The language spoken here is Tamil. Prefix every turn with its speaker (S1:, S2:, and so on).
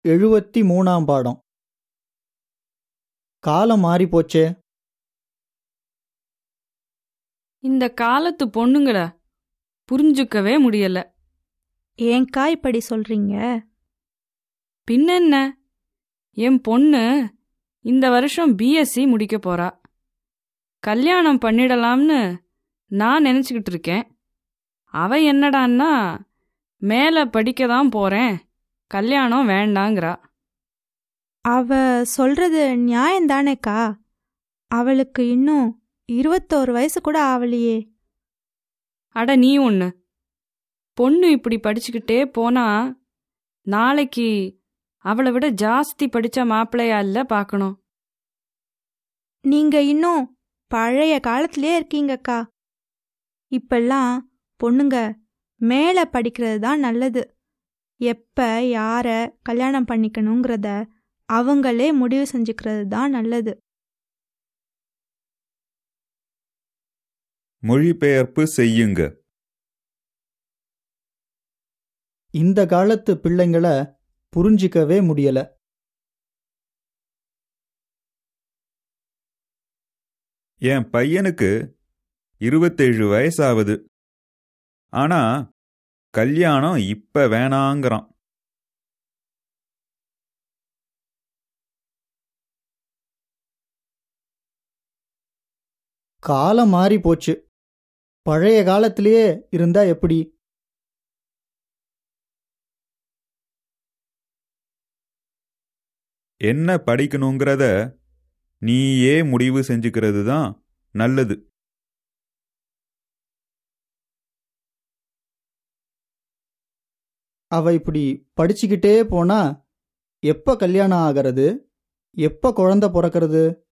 S1: எழுபத்தி மூணாம் பாடம் காலம் மாறி போச்சே
S2: இந்த காலத்து பொண்ணுங்கள புரிஞ்சுக்கவே முடியல
S3: ஏன்க்கா இப்படி சொல்றீங்க
S2: பின்னென்ன என் பொண்ணு இந்த வருஷம் பிஎஸ்சி முடிக்க போறா கல்யாணம் பண்ணிடலாம்னு நான் நினச்சிக்கிட்டு இருக்கேன் அவ என்னடான்னா மேலே படிக்க தான் போறேன் கல்யாணம் வேண்டாங்கிறா
S3: அவ சொல்றது நியாயம்தானேக்கா அவளுக்கு இன்னும் இருபத்தோரு வயசு கூட ஆவலையே
S2: அட நீ ஒன்று பொண்ணு இப்படி படிச்சுக்கிட்டே போனா நாளைக்கு அவளை விட ஜாஸ்தி படிச்ச மாப்பிள்ளையா இல்ல பார்க்கணும்
S3: நீங்க இன்னும் பழைய காலத்திலே இருக்கீங்கக்கா இப்பெல்லாம் பொண்ணுங்க மேல படிக்கிறது தான் நல்லது எப்ப யார கல்யாணம் பண்ணிக்கணுங்கிறத அவங்களே முடிவு செஞ்சுக்கிறது தான் நல்லது
S4: மொழிபெயர்ப்பு செய்யுங்க
S1: இந்த காலத்து பிள்ளைங்கள புரிஞ்சிக்கவே முடியல
S4: என் பையனுக்கு இருபத்தேழு வயசாகுது ஆனா கல்யாணம் இப்ப வேணாங்கிறான்
S1: காலம் மாறி போச்சு பழைய காலத்திலேயே இருந்தா எப்படி
S4: என்ன படிக்கணுங்கிறத நீயே முடிவு செஞ்சுக்கிறது தான் நல்லது
S1: அவ இப்படி படிச்சுக்கிட்டே போனா எப்ப கல்யாணம் ஆகிறது எப்ப குழந்தை பிறக்கிறது